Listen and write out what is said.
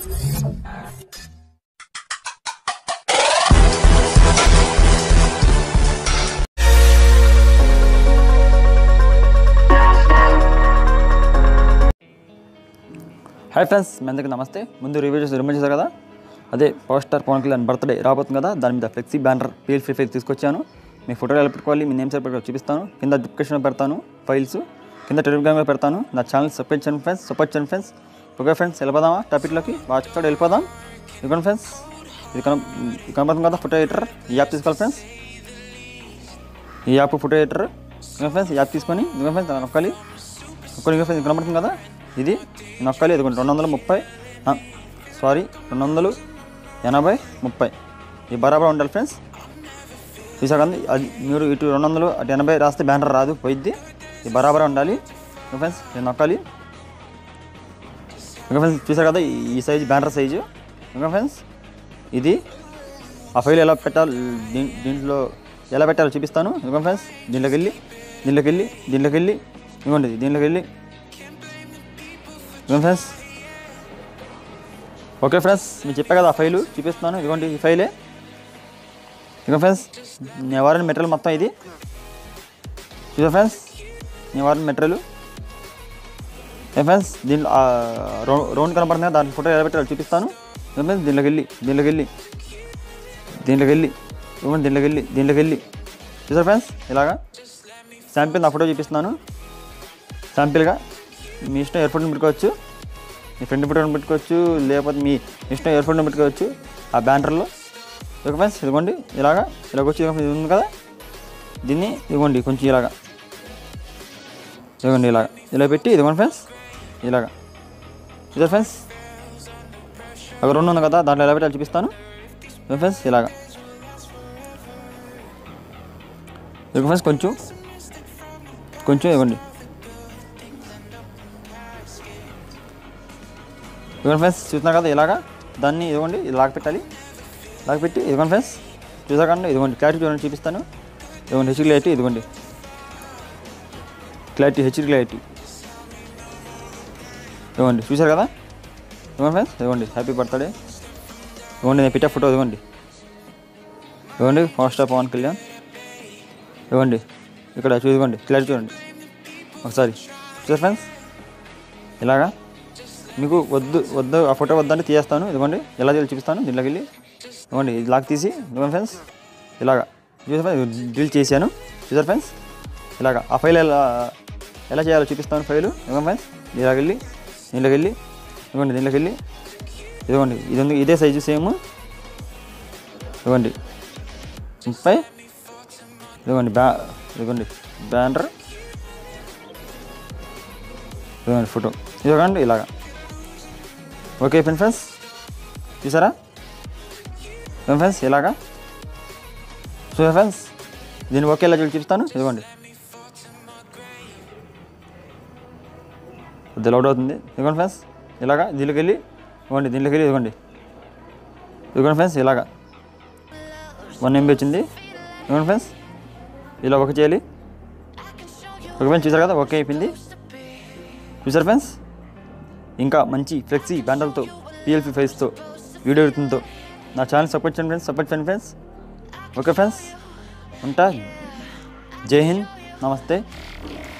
hi friends మీ అందరికీ నమస్తే ముందు రివ్యూ చేసి రిమైండ్ చేశారు కదా అదే power star Pawan Kalyan birthday రాబోతుంది కదా దాని మీద flexi banner P L free file తీసుకొచ్చాను మీ ఫోటోలు ఎలా పెట్టుకోవాలి మీ నేమ్ సరిపడి చూపిస్తాను కింద డిస్క్రిప్షన్లో పెడతాను ఫైల్స్ కింద టెలిగ్రామ్లో పెడతాను నా ఛానల్ సపోర్ట్ చేయండి ఫ్రెండ్స్ సపోర్ట్ చేయండి ఫ్రెండ్స్ ఓకే ఫ్రెండ్స్ వెళ్ళిపోదామా టాపిక్లోకి వాచ్ కూడా వెళ్ళిపోదాం ఇదిగోండి ఫ్రెండ్స్ ఇది కన ఇది కనబడుతుంది కదా ఫోటో ఎడిటర్ ఈ యాప్ తీసుకోవాలి ఫ్రెండ్స్ ఈ యాప్ ఫోటో ఎడిటర్ ఫ్రెండ్స్ ఈ యాప్ తీసుకొని ఇదిగో ఫ్రెండ్స్ దాన్ని నొక్కాలి నొక్కలి ఫ్రెండ్స్ ఇది కనబడుతుంది కదా ఇది నొక్కాలి ఇదిగోండి రెండు వందల ముప్పై సారీ రెండు వందలు ఎనభై ముప్పై ఇది బరాబర్ ఉండాలి ఫ్రెండ్స్ చూసా కదా అది మీరు ఇటు రెండు వందలు అటు ఎనభై రాస్తే బ్యానర్ రాదు పోయిద్ది ఇది బరాబర్ ఉండాలి ఇంకా ఫ్రెండ్స్ ఇది నొక్కాలి ఇంకా ఫ్రెండ్స్ చూసారు కదా ఈ- ఈ సైజు బ్యానర్ సైజు ఇంకా ఫ్రెండ్స్ ఇది ఆ ఫైల్ ఎలా పెట్టాలి దీ- దీంట్లో ఎలా పెట్టాలో చూపిస్తాను ఇంకా ఫ్రెండ్స్ దీంట్లోకి వెళ్ళి దీంట్లోకి వెళ్ళి దీంట్లోకి వెళ్ళి ఇదిగోండి ఇది, దీంట్లోకి వెళ్ళి ఇదిగోండి ఫ్రెండ్స్ ఓకే ఫ్రెండ్స్ నేను చెప్పా కదా ఆ ఫైలు చూపిస్తున్నాను ఇదిగోండి ఈ ఫైలే ఇదిగో ఫ్రెండ్స్ నేను వాడిన మెటీరియల్ మొత్తం ఇది చూసా ఫ్రెండ్స్ నేను వాడిన మెటీరియల్ ఏ ఫ్రెండ్స్ దీంట్లో ఆ రౌ- రౌండ్ కనపడుతుంది కదా, దాంట్లో ఫోటో ఎలా పెట్టాలో చూపిస్తాను ఇదిగో ఫ్రెండ్స్ దీంట్లోకి వెళ్ళి దీంట్లోకి వెళ్ళి దీంట్లోకి వెళ్ళి ఇదిగోండి దీంట్లోకి వెళ్ళి దీంట్లోకి వెళ్ళి చూసారు ఫ్రెండ్స్ ఇలాగా శాంపిల్ నా ఫోటో చూపిస్తున్నాను శాంపిల్గా మీ ఇష్టం ఇయర్ ఫోన్ పెట్టుకోవచ్చు మీ ఫ్రెండ్ ఫోటోని పెట్టుకోవచ్చు లేకపోతే మీ ఇష్టం ఇయర్ ఫోన్ పెట్టుకోవచ్చు ఆ బ్యానర్లో ఓకే ఫ్రెండ్స్ ఇదిగోండి ఇలాగా ఇలాగ వచ్చి ఇది ఉంది కదా దీన్ని ఇదిగోండి కొంచెం ఇలాగా ఇదిగోండి ఇలాగా ఇలా పెట్టి ఇదిగోండి ఫ్రెండ్స్ ఇలాగా ఇదే ఫ్రెండ్స్ ఒక రెండు ఉంది కదా దాంట్లో ఎలా పెట్టాలి చూపిస్తాను ఇదిగో ఫ్రెండ్స్ ఇలాగా ఇదిగో ఫ్రెండ్స్ కొంచెం కొంచెం ఇవ్వండి ఇదిగోండి ఫ్రెండ్స్ చూస్తున్నారు కదా ఇలాగా దాన్ని ఇదిగోండి ఇది లాగ పెట్టాలి లాగ పెట్టి ఇదిగోండి ఫ్రెండ్స్ చూసాకండి ఇదిగోండి క్లారిటీ చూడండి చూపిస్తాను ఇదిగోండి హెచ్ క్లారిటీ ఇదిగోండి క్లారిటీ హెచ్ క్లారిటీ ఇదిగోండి చూసారు కదా ఇదిగోండి ఫ్రెండ్స్ ఇదిగోండి హ్యాపీ బర్త్డే ఇదిగోండి నేను పెట్టే ఫోటో ఇదిగోండి ఇదిగోండి ఫస్ట్ ఆఫ్ పవన్ కళ్యాణ్ ఇదిగోండి ఇక్కడ చూసుకోండి క్లారిటీ చూడండి ఒకసారి చూసారు ఫ్రెండ్స్ ఇలాగా మీకు వద్దు వద్దు ఆ ఫోటో వద్దంటే తీయేస్తాను ఇదిగోండి ఎలా చేయాలో చూపిస్తాను దీంట్లోకి వెళ్ళి ఇదిగోండి ఇది లాక్ తీసి ఇదిగోండి ఫ్రెండ్స్ ఇలాగా చూసారు ఫ్రెండ్స్ డిలీట్ చేశాను చూసారు ఫ్రెండ్స్ ఇలాగా ఆ ఫైల్ ఎలా ఎలా చేయాలో చూపిస్తాను ఫైలు ఇదిగోండి ఫ్రెండ్స్ ఇలాగ వెళ్ళి దీంట్లోకి వెళ్ళి ఇదిగోండి దీంట్లోకి వెళ్ళి ఇదిగోండి ఇది ఉంది ఇదే సైజు సేమ్ ఇదిగోండి ముప్పై ఇదిగోండి బ్యా ఇదిగోండి బ్యానర్ ఇదిగోండి ఫోటో ఇదిగోండి ఇలాగా ఓకే ఫ్రెండ్ ఫ్రెండ్స్ చూసారా ఏం ఫ్రెండ్స్ ఇలాగా చూసారా ఫ్రెండ్స్ దీన్ని ఓకే ఇలా చూపిస్తాను ఇదిగోండి కొద్దిగా లౌడ్ అవుతుంది ఇదిగోండి ఫ్రెండ్స్ ఇలాగా దీనికి వెళ్ళి ఇదిగోండి దీంట్లోకి వెళ్ళి ఇదిగోండి ఇదిగోండి ఫ్రెండ్స్ ఇలాగా వన్ ఎంబీ వచ్చింది ఇదిగోండి ఫ్రెండ్స్ ఇలా ఒక చేయాలి ఒక ఫ్రెండ్స్ చూసారు కదా ఓకే అయిపోయింది చూసారు ఫ్రెండ్స్ ఇంకా మంచి ఫ్లెక్సీ బ్యాండర్లతో పిఎల్పి ఫైల్స్తో వీడియో ఎడుతుందో నా ఛానల్ సపోర్ట్ చేయండి ఫ్రెండ్స్ సపోర్ట్ చేయండి ఫ్రెండ్స్ ఓకే ఫ్రెండ్స్ ఉంటా జై హింద్ నమస్తే